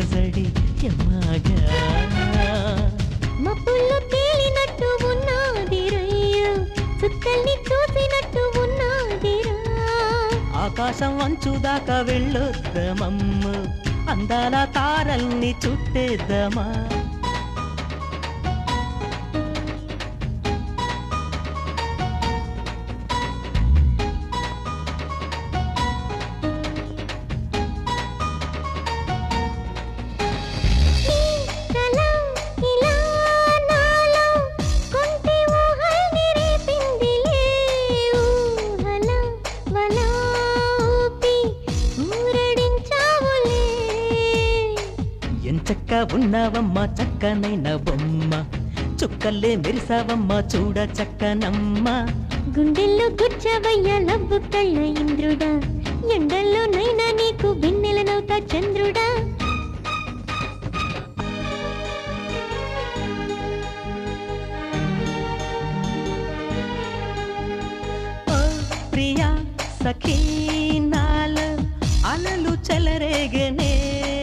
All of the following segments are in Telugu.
అలజడి యమ్మగా మబ్బుల్లో తేలినట్టు ఉన్నది రయ్య చుక్కల్ని చూసినట్టు ఉన్నదిరా ఆకాశం అంచు దాకా వెళ్ళొద్దమమ్మ అందాల తారల్ని చుట్టేద్దామా కల ఇలా నాలో కొంటి ఊహల్ని రేపిందిలే ఊహల వల ఊపి ఊరడించావులే ఎంచక్క ఉన్నావమ్మా చక్కనైన బొమ్మ చుక్కల్లే మెరిసావమ్మా చూడ చక్కనమ్మ గుండెల్లో గుచ్చవయ్య లవ్వు కళ్ళ ఇంద్రుడా ఎండల్లో నైనా నీకు వెన్నెలనవుతా చంద్రుడా ఓ ప్రియా సఖీ నాలో అలలు చెలరేగనే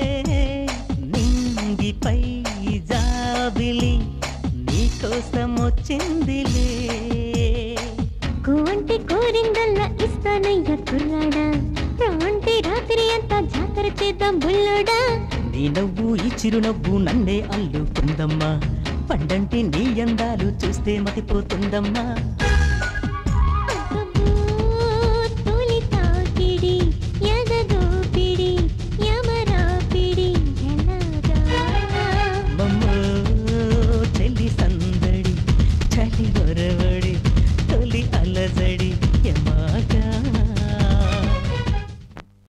నింగిపై జాబిలి నీకోసం వచ్చిందిలే కోంటి కోరిందల్లా ఇస్తానయ్య కుర్రాడా రాంటి రాత్రి అంతా జాతర చేద్దాం బుల్లోడా నీ నవ్వు ఈ చిరునవ్వు నన్నే అల్లుకుందమ్మా పండంటి నీ అందాలు చూస్తే మతిపోతుందమ్మా